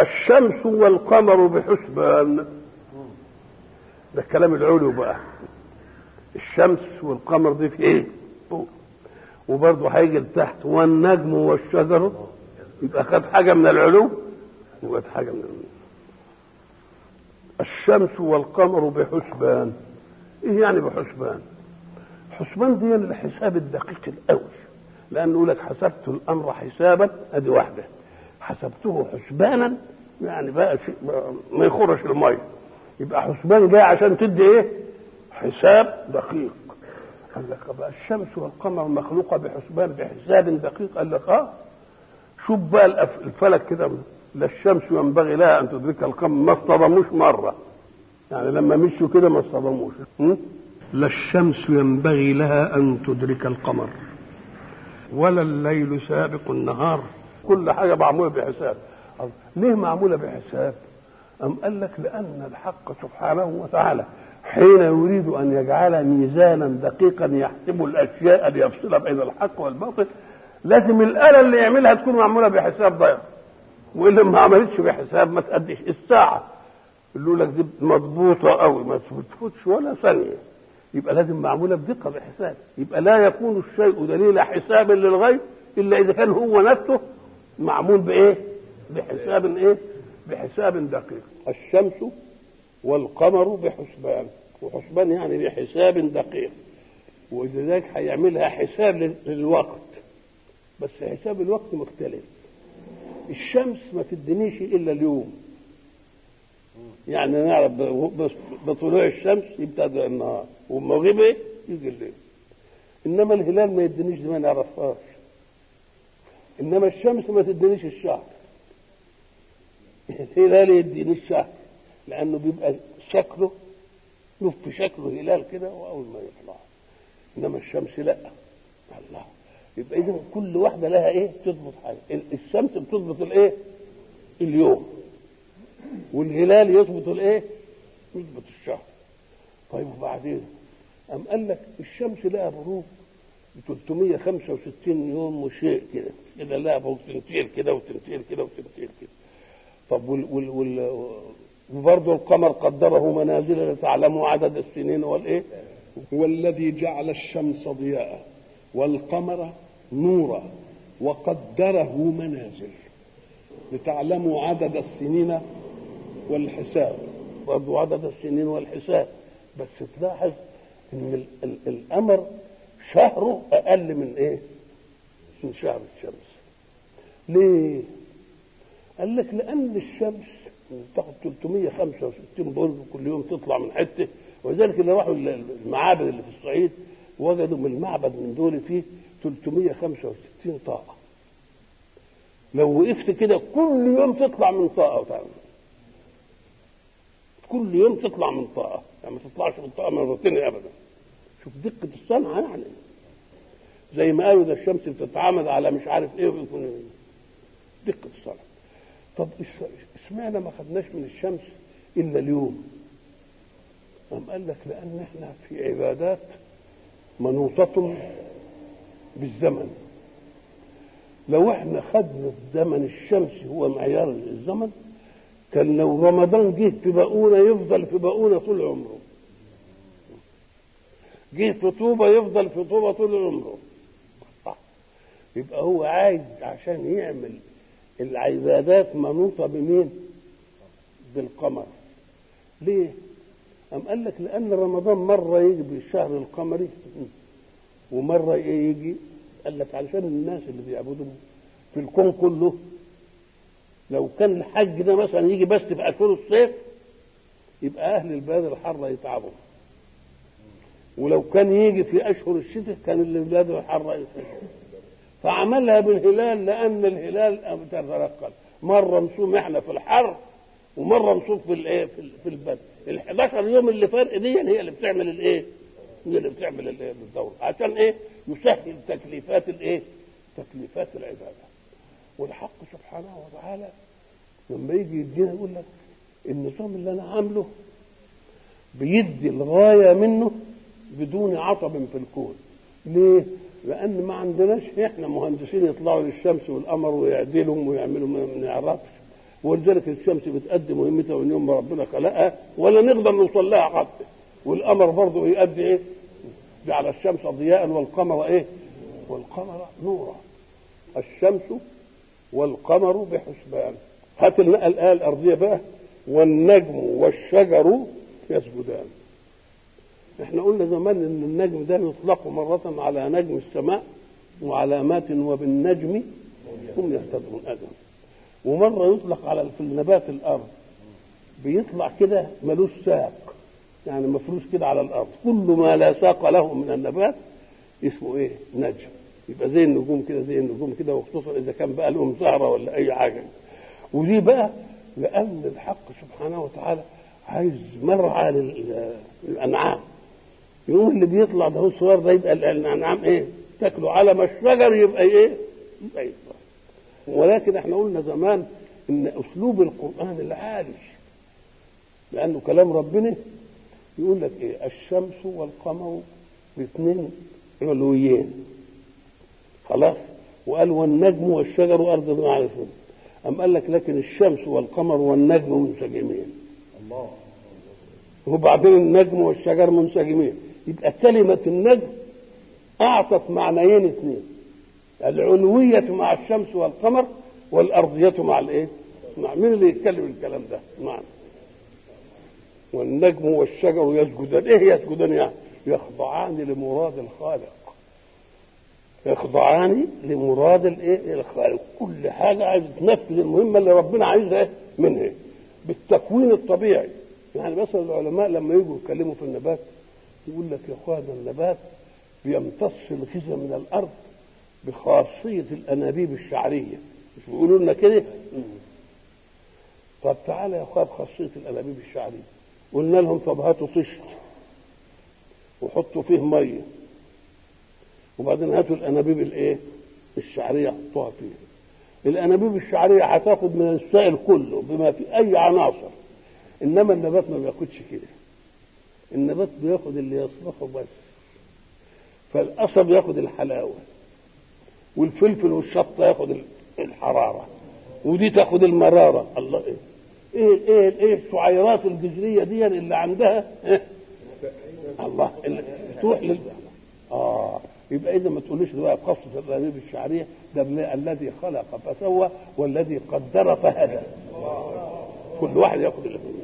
الشمس والقمر بحسبان ده الكلام العلو بقى الشمس والقمر دي في ايه فوق وبرضه هيجي لتحت والنجم والشجر يبقى خد حاجه من العلو وخد حاجه من العلو الشمس والقمر بحسبان ايه يعني بحسبان حسبان دي الحساب الدقيق الاول لانه يقول لك حسبت الامر حسابا ادي واحده حسبته حسبانا يعني بقى شيء ما يخرش الميه يبقى حسبان جاي عشان تدي ايه حساب دقيق قال لك بقى الشمس والقمر مخلوقه بحسبان بحساب دقيق قال لك اه شوف بقى الفلك كده لا الشمس ينبغي لها ان تدرك القمر ما اصطدموش مره يعني لما مشوا كده ما اصطدموش لا الشمس ينبغي لها ان تدرك القمر ولا الليل سابق النهار كل حاجه معموله بحساب ليه معموله بحساب أم قال لك لأن الحق سبحانه وتعالى حين يريد أن يجعل ميزانا دقيقا يحسب الأشياء ليفصل بين الحق والباطل لازم الآلة اللي يعملها تكون معمولة بحساب ضيق وإلا ما عملتش بحساب ما تأديش الساعة يقول لك دي مضبوطة قوي ما تفوتش ولا ثانية يبقى لازم معمولة بدقة بحساب يبقى لا يكون الشيء دليل حساب للغير إلا إذا كان هو نفسه معمول بإيه؟ بحساب إيه؟ بحساب دقيق الشمس والقمر بحسبان وحسبان يعني بحساب دقيق ولذلك هيعملها حساب للوقت بس حساب الوقت مختلف الشمس ما تدنيش الا اليوم يعني نعرف بطلوع الشمس يبتدئ النهار والمغرب ايه يجي الليل انما الهلال ما يدنيش دي ما نعرفهاش انما الشمس ما تدنيش الشهر الهلال يديني الشهر لانه بيبقى شكله له في شكله هلال كده واول ما يطلع انما الشمس لا الله يبقى اذا كل واحده لها ايه تضبط حاجه الشمس بتضبط الايه اليوم والهلال يضبط الايه يضبط الشهر طيب وبعدين أم قال لك الشمس لها بروج ب 365 يوم وشيء كده كده لها بروج تنتين كده وتنتين كده وتنتين كده طب وال وال وال وبرضه القمر قدره منازل لتعلموا عدد السنين والايه هو الذي جعل الشمس ضياء والقمر نورا وقدره منازل لتعلموا عدد السنين والحساب برضه عدد السنين والحساب بس تلاحظ ان ال ال الامر شهره اقل من ايه من شهر الشمس ليه قال لك لان الشمس تاخد 365 برج كل يوم تطلع من حته ولذلك اللي راحوا المعابد اللي في الصعيد وجدوا من المعبد من دول فيه 365 طاقه لو وقفت كده كل يوم تطلع من طاقه وتعمل كل يوم تطلع من طاقه يعني ما تطلعش من طاقه مرتين ابدا شوف دقه الصنعه يعني زي ما قالوا ده الشمس بتتعامد على مش عارف ايه ويكون دقه الصنعه طب اشمعنى ما خدناش من الشمس الا اليوم قام قال لك لان احنا في عبادات منوطة بالزمن لو احنا خدنا الزمن الشمسي هو معيار الزمن كان لو رمضان جه في بقونه يفضل في بقونه طول عمره جه في طوبه يفضل في طوبه طول عمره يبقى هو عايز عشان يعمل العبادات منوطة بمين؟ بالقمر. ليه؟ أم قال لك لأن رمضان مرة يجي بالشهر القمري ومرة يجي قال لك علشان الناس اللي بيعبدوا في الكون كله لو كان الحج ده مثلا يجي بس في أشهر الصيف يبقى أهل البلاد الحارة يتعبوا. ولو كان يجي في أشهر الشتاء كان البلاد الحارة يتعبوا. فعملها بالهلال لان الهلال تتنقل مره نصوم احنا في الحر ومره نصوم في الايه في البرد ال 11 يوم اللي فرق دي هي اللي بتعمل الايه هي اللي بتعمل الايه الدوره عشان ايه يسهل تكليفات الايه تكليفات العباده والحق سبحانه وتعالى لما يجي يدينا يقول لك النظام اللي انا عامله بيدي الغايه منه بدون عطب في الكون ليه؟ لان ما عندناش احنا مهندسين يطلعوا للشمس والقمر ويعدلهم ويعملوا ما نعرفش ولذلك الشمس بتأدي مهمتها من يوم ما ربنا خلقها ولا نقدر نوصل لها حتى والقمر برضه يؤدي ايه؟ جعل الشمس ضياء والقمر ايه؟ والقمر نورا الشمس والقمر بحسبان هات الآية الأرضية بقى والنجم والشجر يسجدان احنا قلنا زمان ان النجم ده يطلق مرة على نجم السماء وعلامات وبالنجم هم يهتدون ادم ومرة يطلق على في النبات الارض بيطلع كده ملوش ساق يعني مفروش كده على الارض كل ما لا ساق له من النبات اسمه ايه نجم يبقى زي النجوم كده زي النجوم كده وخصوصا اذا كان بقى لهم زهره ولا اي حاجه ودي بقى لان الحق سبحانه وتعالى عايز مرعى للانعام يقوم اللي بيطلع ده هو الصغير ده يبقى الانعام ايه؟ تاكله على ما الشجر يبقى ايه؟ يبقى يطلع ولكن احنا قلنا زمان ان اسلوب القران العالي لانه كلام ربنا يقول لك ايه؟ الشمس والقمر الاثنين علويين خلاص وقال والنجم والشجر ارض معرفه أم قال لك لكن الشمس والقمر والنجم منسجمين الله وبعدين النجم والشجر منسجمين يبقى كلمة النجم أعطت معنيين اثنين العلوية مع الشمس والقمر والأرضية مع الإيه؟ مع مين اللي يتكلم الكلام ده؟ معنا والنجم والشجر يسجدان إيه يسجدان يعني؟ يخضعان لمراد الخالق يخضعان لمراد الايه الخالق كل حاجه عايز تنفذ المهمه اللي ربنا عايزها منها بالتكوين الطبيعي يعني مثلا العلماء لما يجوا يتكلموا في النبات يقول لك يا اخوانا النبات بيمتص الغذاء من الارض بخاصيه الانابيب الشعريه مش بيقولوا لنا كده طب تعالى يا اخويا بخاصيه الانابيب الشعريه قلنا لهم طب هاتوا طشت وحطوا فيه ميه وبعدين هاتوا الانابيب الايه الشعريه حطوها فيه الانابيب الشعريه هتاخد من السائل كله بما في اي عناصر انما النبات ما بياخدش كده النبات بياخد اللي يصلحه بس فالقصب ياخد الحلاوه والفلفل والشطه ياخد الحراره ودي تاخد المراره الله ايه ايه ايه ايه الشعيرات الجذريه دي اللي عندها إيه؟ الله اللي تروح لل اه يبقى اذا ما تقوليش بقى قصه الانابيب الشعريه ده الذي خلق فسوى والذي قدر فهدى كل واحد ياخد اللي